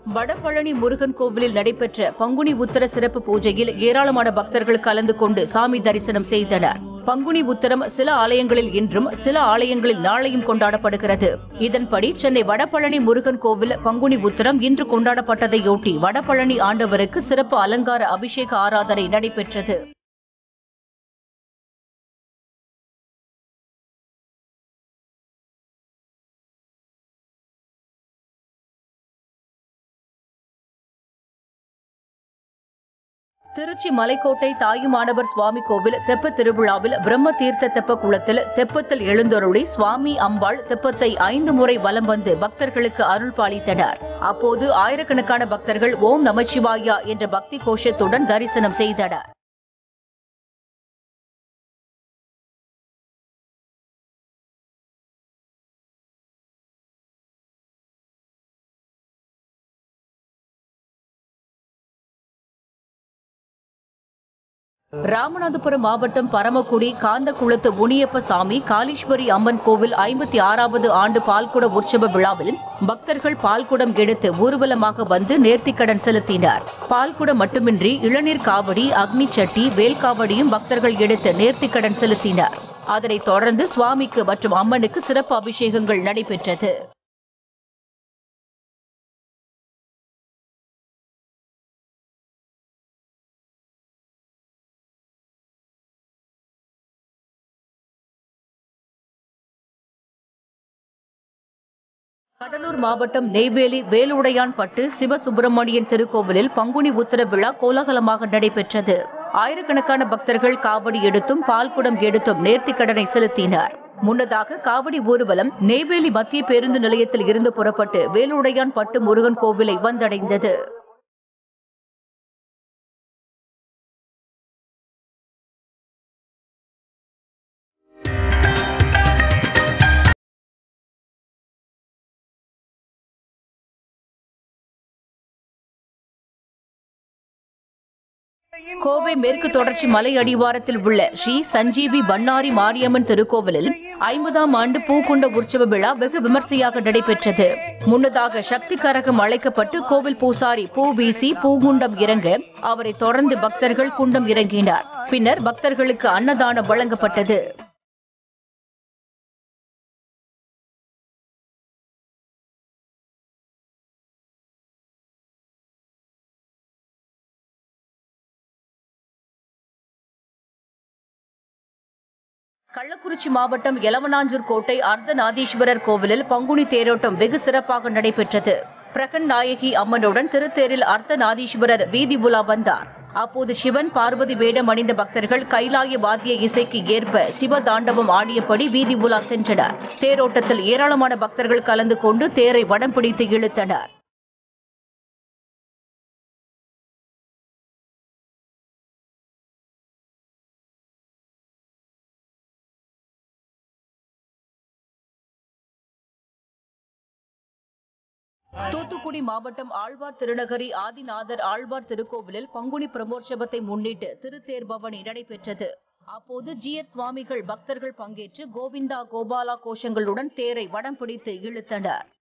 வடபழனி முருகன் கோவிலில் நடைபெற்ற பங்குனி உத்தர சிறப்பு பூஜையில் ஏராளமான பக்தர்கள் கலந்து கொண்டு சாமி தரிசனம் செய்தனர் பங்குனி உத்தரம் சில ஆலயங்களில் இன்றும் சில ஆலயங்களில் நாளையும் கொண்டாடப்படுகிறது இதன்படி சென்னை வடபழனி முருகன் கோவில் பங்குனி உத்தரம் இன்று கொண்டாடப்பட்டதையொட்டி வடபழனி ஆண்டவருக்கு சிறப்பு அலங்கார அபிஷேக ஆராதனை நடைபெற்றது திருச்சி மலைக்கோட்டை தாயுமானவர் சுவாமி கோவில் தெப்ப திருவிழாவில் பிரம்ம தீர்த்த தெப்ப குளத்தில் தெப்பத்தில் எழுந்தருளி சுவாமி அம்பாள் தெப்பத்தை ஐந்து முறை வலம் வந்து பக்தர்களுக்கு அருள் பாலித்தனர் அப்போது ஆயிரக்கணக்கான பக்தர்கள் ஓம் நமச்சிவாயா என்ற பக்தி கோஷத்துடன் தரிசனம் செய்தனர் ராமநாதபுரம் மாவட்டம் பரமக்குடி காந்தகுளத்து முனியப்ப சாமி காளீஸ்வரி அம்மன் கோவில் ஐம்பத்தி ஆறாவது ஆண்டு பால்குட உற்சவ விழாவில் பக்தர்கள் பால்குடம் எடுத்து ஊர்வலமாக வந்து நேர்த்திக்கடன் செலுத்தினர் பால்குடம் மட்டுமின்றி இளநீர் காவடி அக்னி சட்டி வேல் காவடியும் பக்தர்கள் எடுத்து நேர்த்திக்கடன் செலுத்தினர் அதனைத் தொடர்ந்து சுவாமிக்கு மற்றும் அம்மனுக்கு சிறப்பு அபிஷேகங்கள் நடைபெற்றது கடலூர் மாவட்டம் நெய்வேலி வேலுடையான்பட்டு சிவசுப்பிரமணியன் திருக்கோவிலில் பங்குனி உத்தர விழா கோலாகலமாக நடைபெற்றது ஆயிரக்கணக்கான பக்தர்கள் காவடி எடுத்தும் பால்குடம் எடுத்தும் நேர்த்திக்கடனை செலுத்தினர் முன்னதாக காவடி ஊர்வலம் நெய்வேலி மத்திய பேருந்து நிலையத்தில் இருந்து புறப்பட்டு வேலுடையான் பட்டு முருகன் கோவிலை வந்தடைந்தது கோவை மேற்கு தொடர்ச்சி மலை அடிவாரத்தில் உள்ள ஸ்ரீ சஞ்சீவி பன்னாரி மாரியம்மன் திருக்கோவிலில் ஐம்பதாம் ஆண்டு பூக்குண்ட உற்சவ விழா வெகு விமர்சையாக நடைபெற்றது முன்னதாக சக்தி கரகம் அழைக்கப்பட்டு கோவில் பூசாரி பூ வீசி பூகுண்டம் இறங்க அவரை தொடர்ந்து பக்தர்கள் குண்டம் இறங்கினார் பின்னர் பக்தர்களுக்கு அன்னதானம் வழங்கப்பட்டது கள்ளக்குறிச்சி மாவட்டம் எலவனாஞ்சூர் கோட்டை அர்த்தநாதீஸ்வரர் கோவிலில் பங்குனி தேரோட்டம் வெகு சிறப்பாக நடைபெற்றது பிரகன் நாயகி அம்மனுடன் திருத்தேரில் அர்த்தநாதீஸ்வரர் வீதி உலா வந்தார் அப்போது சிவன் பார்வதி வேடம் அணிந்த பக்தர்கள் கைலாய வாத்திய இசைக்கு ஏற்ப சிவ தாண்டவம் ஆடியபடி வீதி உலா சென்றனர் தேரோட்டத்தில் ஏராளமான பக்தர்கள் கலந்து கொண்டு தேரை வடம் பிடித்து இழுத்தனர் தூத்துக்குடி மாவட்டம் ஆழ்வார் திருநகரி ஆதிநாதர் ஆழ்வார் திருக்கோவிலில் பங்குனி பிரமோற்சவத்தை முன்னிட்டு திருத்தேர் பவனி நடைபெற்றது அப்போது ஜிஆர் சுவாமிகள் பக்தர்கள் பங்கேற்று கோவிந்தா கோபாலா கோஷங்களுடன் தேரை வடம் பிடித்து இழுத்தனர்